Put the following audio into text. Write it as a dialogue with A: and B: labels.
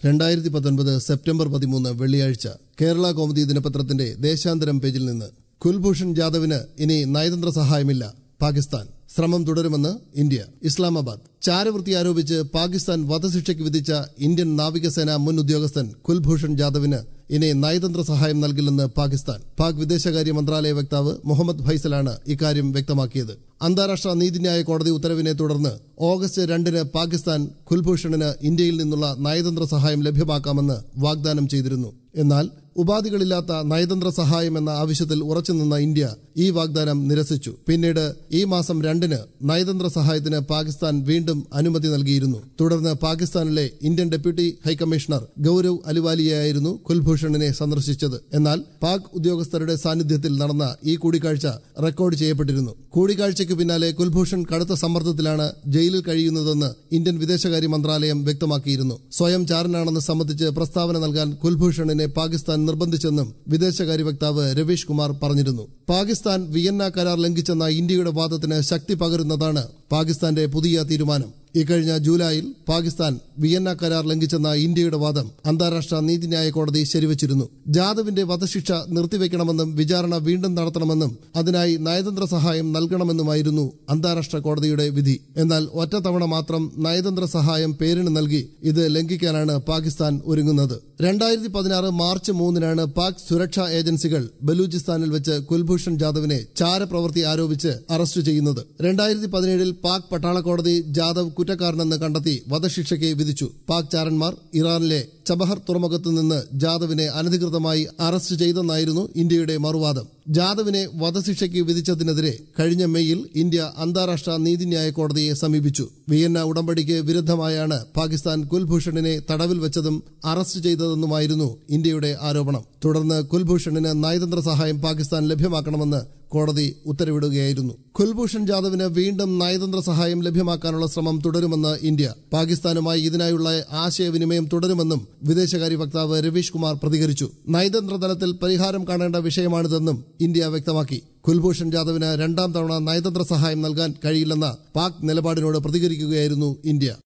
A: രണ്ടായിരത്തി പത്തൊൻപത് സെപ്റ്റംബർ പതിമൂന്ന് വെള്ളിയാഴ്ച കേരള കൗമുദി ദിനപത്രത്തിന്റെ ദേശാന്തരം പേജിൽ നിന്ന് കുൽഭൂഷൺ ജാദവിന് ഇനി നയതന്ത്ര സഹായമില്ല പാകിസ്ഥാൻ ശ്രമം തുടരുമെന്ന് ഇന്ത്യ ഇസ്ലാമാബാദ് ചാരവൃത്തി ആരോപിച്ച് പാകിസ്ഥാൻ വധശിക്ഷയ്ക്ക് വിധിച്ച ഇന്ത്യൻ നാവികസേന മുൻ ഉദ്യോഗസ്ഥൻ കുൽഭൂഷൺ ജാദവിന് ഇനി നയതന്ത്ര സഹായം നൽകില്ലെന്ന് പാകിസ്ഥാൻ പാക് വിദേശകാര്യ മന്ത്രാലയ വക്താവ് മുഹമ്മദ് ഫൈസലാണ് ഇക്കാര്യം വ്യക്തമാക്കിയത് അന്താരാഷ്ട്ര നീതിന്യായ കോടതി ഉത്തരവിനെ തുടർന്ന് ഓഗസ്റ്റ് രണ്ടിന് പാകിസ്ഥാൻ കുൽഭൂഷണിന് ഇന്ത്യയിൽ നിന്നുള്ള നയതന്ത്ര സഹായം ലഭ്യമാക്കാമെന്ന് വാഗ്ദാനം ചെയ്തിരുന്നു എന്നാൽ ഉപാധികളില്ലാത്ത നയതന്ത്ര സഹായം എന്ന ആവശ്യത്തിൽ ഉറച്ചുനിന്ന ഇന്ത്യ ഈ വാഗ്ദാനം നിരസിച്ചു പിന്നീട് ഈ മാസം രണ്ടിന് നയതന്ത്ര സഹായത്തിന് പാകിസ്ഥാൻ വീണ്ടും അനുമതി നൽകിയിരുന്നു തുടർന്ന് പാകിസ്ഥാനിലെ ഇന്ത്യൻ ഡെപ്യൂട്ടി ഹൈക്കമ്മീഷണർ ഗൌരവ് അലുവാലിയായിരുന്നു കുൽഭൂഷണിനെ സന്ദർശിച്ചത് എന്നാൽ പാക് ഉദ്യോഗസ്ഥരുടെ സാന്നിധ്യത്തിൽ നടന്ന ഈ കൂടിക്കാഴ്ച റെക്കോർഡ് ചെയ്യപ്പെട്ടിരുന്നു കൂടിക്കാഴ്ചയ്ക്ക് പിന്നാലെ കുൽഭൂഷൺ കടുത്ത സമ്മർദ്ദത്തിലാണ് ജയിലിൽ കഴിയുന്നതെന്ന് ഇന്ത്യൻ വിദേശകാര്യ മന്ത്രാലയം വ്യക്തമാക്കിയിരുന്നു സ്വയം ചാരനാണെന്ന് സംബന്ധിച്ച് പ്രസ്താവന നൽകാൻ കുൽഭൂഷണിനെ പാകിസ്ഥാൻ നിർബന്ധിച്ചെന്നും വിദേശകാര്യ വക്താവ് രവീഷ് കുമാർ പറഞ്ഞിരുന്നു പാകിസ്ഥാൻ വിയന്ന കരാർ ലംഘിച്ചെന്ന ഇന്ത്യയുടെ വാദത്തിന് ശക്തി പകരുന്നതാണ് പാകിസ്ഥാന്റെ പുതിയ തീരുമാനം ഇക്കഴിഞ്ഞ ജൂലൈയിൽ പാകിസ്ഥാൻ വിയന്ന കരാർ ലംഘിച്ചെന്ന ഇന്ത്യയുടെ വാദം അന്താരാഷ്ട്ര നീതിന്യായ കോടതി ശരിവച്ചിരുന്നു ജാദവിന്റെ വധശിക്ഷ നിർത്തിവെക്കണമെന്നും വിചാരണ വീണ്ടും നടത്തണമെന്നും അതിനായി നയതന്ത്ര സഹായം നൽകണമെന്നുമായിരുന്നു അന്താരാഷ്ട്ര കോടതിയുടെ വിധി എന്നാൽ ഒറ്റത്തവണ മാത്രം നയതന്ത്ര സഹായം പേരിന് നൽകി ഇത് ലംഘിക്കാനാണ് പാകിസ്ഥാൻ ഒരുങ്ങുന്നത് രണ്ടായിരത്തി പതിനാറ് മാർച്ച് മൂന്നിനാണ് പാക് സുരക്ഷാ ഏജൻസികൾ ബലൂചിസ്ഥാനിൽ വെച്ച് കുൽഭൂഷൺ ജാദവിനെ ചാരപ്രവൃത്തി ആരോപിച്ച് അറസ്റ്റ് ചെയ്യുന്നത് രണ്ടായിരത്തി പതിനേഴിൽ പാക് പട്ടാള കോടതി ജാദവ് കുറ്റക്കാരനെന്ന് കണ്ടെത്തി വധശിക്ഷയ്ക്ക് വിധിച്ചു പാക് ചാരന്മാർ ഇറാനിലെ ചബഹർ തുറമുഖത്ത് നിന്ന് ജാദവിനെ അനധികൃതമായി അറസ്റ്റ് ചെയ്തെന്നായിരുന്നു ഇന്ത്യയുടെ മറുവാദം ജാദവിനെ വധശിക്ഷയ്ക്ക് വിധിച്ചതിനെതിരെ കഴിഞ്ഞ മെയ്യിൽ ഇന്ത്യ അന്താരാഷ്ട്ര നീതിന്യായ കോടതിയെ സമീപിച്ചു വിയന്ന ഉടമ്പടിക്ക് വിരുദ്ധമായാണ് പാകിസ്ഥാൻ കുൽഭൂഷണിനെ തടവിൽ വെച്ചതും അറസ്റ്റ് ചെയ്തതെന്നുമായിരുന്നു ഇന്ത്യയുടെ ആരോപണം തുടർന്ന് കുൽഭൂഷണിന് നയതന്ത്ര സഹായം പാകിസ്ഥാൻ ലഭ്യമാക്കണമെന്ന് കോടതി ഉത്തരവിടുകയായിരുന്നു കുൽഭൂഷൺ ജാദവിന് വീണ്ടും നയതന്ത്ര സഹായം ലഭ്യമാക്കാനുള്ള ശ്രമം തുടരുമെന്ന് ഇന്ത്യ പാകിസ്ഥാനുമായി ഇതിനായുള്ള ആശയവിനിമയം തുടരുമെന്നും വിദേശകാര്യ വക്താവ് രവീഷ് കുമാർ പ്രതികരിച്ചു നയതന്ത്ര തലത്തിൽ പരിഹാരം കാണേണ്ട വിഷയമാണിതെന്നും ഇന്ത്യ വ്യക്തമാക്കി കുൽഭൂഷൺ ജാദവിന് രണ്ടാം തവണ നയതന്ത്ര സഹായം നൽകാൻ കഴിയില്ലെന്ന പാക് നിലപാടിനോട് പ്രതികരിക്കുകയായിരുന്നു ഇന്ത്യ